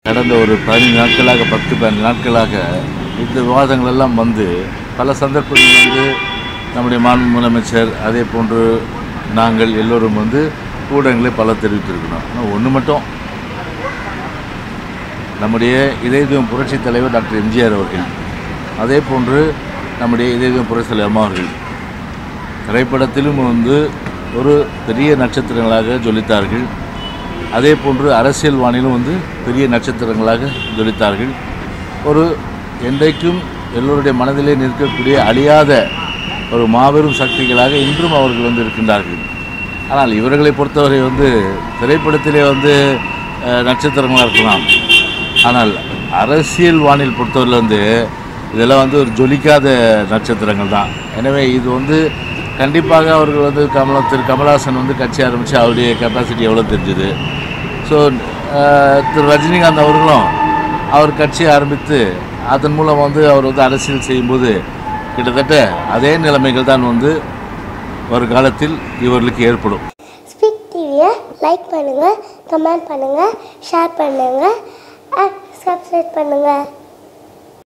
கடந்த ஒரு பதினைந்து நாட்களாக பத்து பதினஞ்சு நாட்களாக இந்த விவாதங்கள் எல்லாம் வந்து பல சந்தர்ப்பங்கள் வந்து நம்முடைய மாண்பு முதலமைச்சர் அதே போன்று நாங்கள் எல்லோரும் வந்து ஊடகங்களை பல தெரிவித்திருக்கிறோம் ஆனால் ஒன்று மட்டும் நம்முடைய இதயதீபம் புரட்சித் தலைவர் டாக்டர் எம்ஜிஆர் அவர்கள் அதே போன்று நம்முடைய இதயதீபம் புரட்சித் தலைவர் அம்மா அவர்கள் திரைப்படத்திலும் வந்து ஒரு பெரிய நட்சத்திரங்களாக ஜொலித்தார்கள் அதே போன்று அரசியல் வானிலும் வந்து பெரிய நட்சத்திரங்களாக ஜொலித்தார்கள் ஒரு என்றைக்கும் எல்லோருடைய மனதிலே நிற்கக்கூடிய அழியாத ஒரு மாபெரும் சக்திகளாக இன்றும் அவர்கள் வந்து இருக்கின்றார்கள் ஆனால் இவர்களை பொறுத்தவரை வந்து திரைப்படத்திலே வந்து அஹ், நட்சத்திரங்களாக இருக்கலாம் ஆனால் அரசியல் வானில் பொறுத்தவரையில் வந்து இதெல்லாம் வந்து ஒரு ஜொலிக்காத நட்சத்திரங்கள் தான் எனவே இது வந்து கண்டிப்பாக அவர்கள் வந்து கமல திரு கமலஹாசன் வந்து கட்சி ஆரம்பித்து அவருடைய கெப்பாசிட்டி எவ்வளோ தெரிஞ்சுது ஸோ திரு ரஜினிகாந்த் அவர்களும் அவர் கட்சி ஆரம்பித்து அதன் மூலம் வந்து அவர் வந்து அரசியல் செய்யும்போது கிட்டத்தட்ட அதே நிலைமைகள் தான் வந்து வருங்காலத்தில் இவர்களுக்கு ஏற்படும் ஸ்பீக் டிவியை லைக் பண்ணுங்கள் கமெண்ட் பண்ணுங்கள் ஷேர் பண்ணுங்கள் சப்ஸ்கிரைப் பண்ணுங்கள்